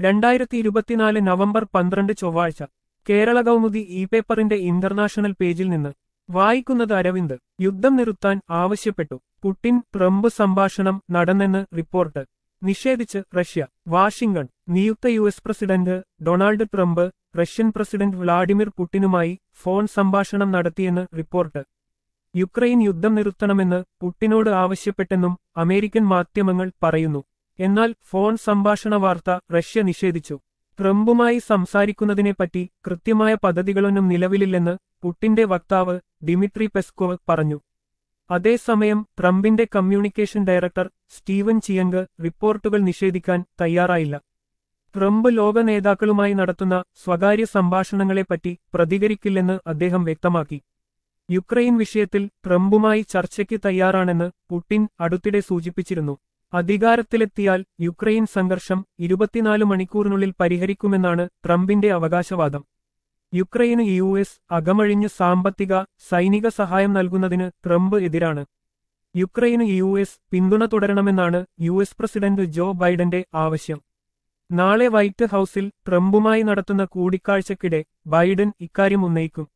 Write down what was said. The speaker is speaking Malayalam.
രണ്ടായിരത്തി ഇരുപത്തിനാല് നവംബർ പന്ത്രണ്ട് ചൊവ്വാഴ്ച Kerala Kaumudi e paper international പേജിൽ നിന്ന് വായിക്കുന്നത് അരവിന്ദ് യുദ്ധം നിർത്താൻ ആവശ്യപ്പെട്ടു പുടിൻ ട്രംപ് സംഭാഷണം നടന്നെന്ന് റിപ്പോർട്ട് നിഷേധിച്ച് റഷ്യ വാഷിംഗ്ടൺ നിയുക്ത U S president Donald Trump Russian president Vladimir പുടിനുമായി ഫോൺ സംഭാഷണം നടത്തിയെന്ന് റിപ്പോർട്ട് യുക്രൈൻ യുദ്ധം നിർത്തണമെന്ന് പുടിനോട് ആവശ്യപ്പെട്ടെന്നും അമേരിക്കൻ മാധ്യമങ്ങൾ പറയുന്നു എന്നാൽ ഫോൺ സംഭാഷണ വാർത്ത റഷ്യ നിഷേധിച്ചു ട്രംപുമായി സംസാരിക്കുന്നതിനെപ്പറ്റി കൃത്യമായ പദ്ധതികളൊന്നും നിലവിലില്ലെന്ന് പുടിന്റെ വക്താവ് ഡിമിട്രി പെസ്കോവ് പറഞ്ഞു അതേസമയം ട്രംപിന്റെ കമ്മ്യൂണിക്കേഷൻ ഡയറക്ടർ സ്റ്റീവൻ ചിയങ്ക് റിപ്പോർട്ടുകൾ നിഷേധിക്കാൻ തയ്യാറായില്ല ട്രംപ് ലോക നേതാക്കളുമായി നടത്തുന്ന സ്വകാര്യ സംഭാഷണങ്ങളെപ്പറ്റി പ്രതികരിക്കില്ലെന്ന് അദ്ദേഹം വ്യക്തമാക്കി യുക്രൈൻ വിഷയത്തിൽ ട്രംപുമായി ചർച്ചയ്ക്ക് തയ്യാറാണെന്ന് പുടിൻ അടുത്തിടെ സൂചിപ്പിച്ചിരുന്നു അധികാരത്തിലെത്തിയാൽ യുക്രൈൻ സംഘർഷം ഇരുപത്തിനാല് മണിക്കൂറിനുള്ളിൽ പരിഹരിക്കുമെന്നാണ് ട്രംപിന്റെ അവകാശവാദം യുക്രൈന് യു എസ് അകമഴിഞ്ഞ് സാമ്പത്തിക സൈനിക സഹായം നൽകുന്നതിന് ട്രംപ് എതിരാണ് യുക്രൈന് യു എസ് പിന്തുണ തുടരണമെന്നാണ് യു എസ് പ്രസിഡന്റ് ജോ ബൈഡന്റെ ആവശ്യം നാളെ വൈറ്റ് ഹൌസിൽ ട്രംപുമായി നടത്തുന്ന കൂടിക്കാഴ്ചക്കിടെ ബൈഡൻ ഇക്കാര്യം ഉന്നയിക്കും